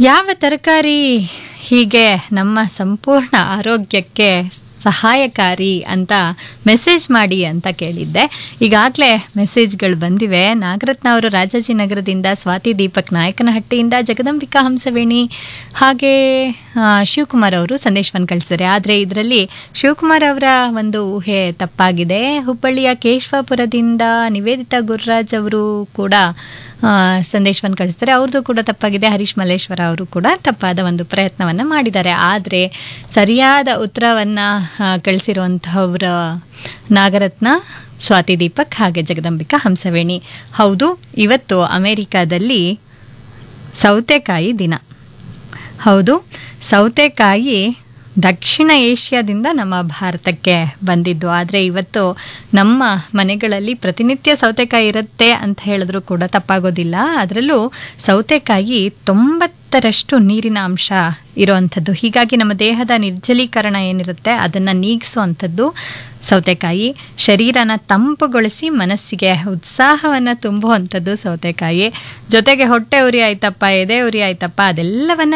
ಯಾವ ತರಕಾರಿ ಹೀಗೆ ನಮ್ಮ ಸಂಪೂರ್ಣ ಆರೋಗ್ಯಕ್ಕೆ ಸಹಾಯಕಾರಿ ಅಂತ ಮೆಸೇಜ್ ಮಾಡಿ ಅಂತ ಕೇಳಿದ್ದೆ ಈಗಾಗಲೇ ಮೆಸೇಜ್ಗಳು ಬಂದಿವೆ ನಾಗರತ್ನ ಅವರು ರಾಜಾಜಿನಗರದಿಂದ ಸ್ವಾತಿ ದೀಪಕ್ ನಾಯಕನಹಟ್ಟಿಯಿಂದ ಜಗದಂಬಿಕಾ ಹಂಸವೇಣಿ ಹಾಗೆ ಆ, ಶಿವಕುಮಾರ್ ಅವರು ಸಂದೇಶವನ್ನು ಕಳಿಸಿದ್ದಾರೆ ಆದರೆ ಇದರಲ್ಲಿ ಶಿವಕುಮಾರ್ ಅವರ ಒಂದು ಊಹೆ ತಪ್ಪಾಗಿದೆ ಹುಬ್ಬಳ್ಳಿಯ ಕೇಶವಾಪುರದಿಂದ ನಿವೇದಿತಾ ಗುರುರಾಜ್ ಅವರು ಕೂಡ ಆ, ಸಂದೇಶವನ್ನು ಕಳಿಸ್ತಾರೆ ಅವ್ರದ್ದು ಕೂಡ ತಪ್ಪಾಗಿದೆ ಹರೀಶ್ ಮಲ್ಲೇಶ್ವರ ಅವರು ಕೂಡ ತಪ್ಪಾದ ಒಂದು ಪ್ರಯತ್ನವನ್ನು ಮಾಡಿದ್ದಾರೆ ಆದರೆ ಸರಿಯಾದ ಉತ್ತರವನ್ನು ಕಳಿಸಿರುವಂತಹವರ ನಾಗರತ್ನ ಸ್ವಾತಿ ದೀಪಕ್ ಹಾಗೆ ಜಗದಂಬಿಕಾ ಹಂಸವೇಣಿ ಹೌದು ಇವತ್ತು ಅಮೆರಿಕಾದಲ್ಲಿ ಸೌತೆಕಾಯಿ ದಿನ ಹೌದು ಸೌತೆಕಾಯಿ ದಕ್ಷಿಣ ಏಷ್ಯಾದಿಂದ ನಮ್ಮ ಭಾರತಕ್ಕೆ ಬಂದಿದ್ದು ಆದರೆ ಇವತ್ತು ನಮ್ಮ ಮನೆಗಳಲ್ಲಿ ಪ್ರತಿನಿತ್ಯ ಸೌತೆಕಾಯಿ ಇರುತ್ತೆ ಅಂತ ಹೇಳಿದ್ರು ಕೂಡ ತಪ್ಪಾಗೋದಿಲ್ಲ ಅದರಲ್ಲೂ ಸೌತೆಕಾಯಿ ತೊಂಬತ್ತರಷ್ಟು ನೀರಿನ ಅಂಶ ಇರುವಂಥದ್ದು ಹೀಗಾಗಿ ನಮ್ಮ ದೇಹದ ನಿರ್ಜಲೀಕರಣ ಏನಿರುತ್ತೆ ಅದನ್ನು ನೀಗಿಸುವಂಥದ್ದು ಸೌತೆಕಾಯಿ ಶರೀರನ ತಂಪುಗೊಳಿಸಿ ಮನಸ್ಸಿಗೆ ಉತ್ಸಾಹವನ್ನು ತುಂಬುವಂಥದ್ದು ಸೌತೆಕಾಯಿ ಜೊತೆಗೆ ಹೊಟ್ಟೆ ಉರಿ ಆಯ್ತಪ್ಪ ಎದೆ ಉರಿ ಆಯ್ತಪ್ಪ ಅದೆಲ್ಲವನ್ನ